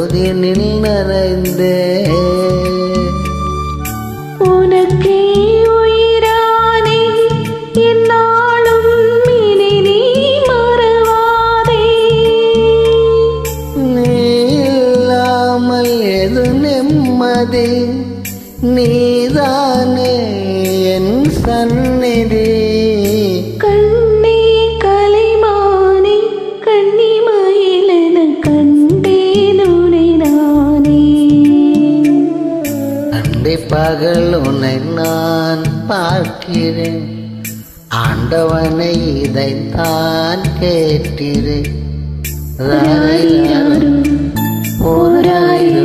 ஜோதினில் நிறைந்தே உனக்கே உயிரானே என்னாலும் இனி நீ மறவாதே நீ இல்லாமல் எது நிம்மதி நீதானே என் சந்நிதி கண்ணே கலைமானே கன்னிமயிலென கண்டேன் உனை நானே அண்டை பகல் உன்னை நான் பார்க்கிறேன் ஆண்டவனை இதைத்தான் கேட்கிறேன் ராரிராரு, ஓராரிரு,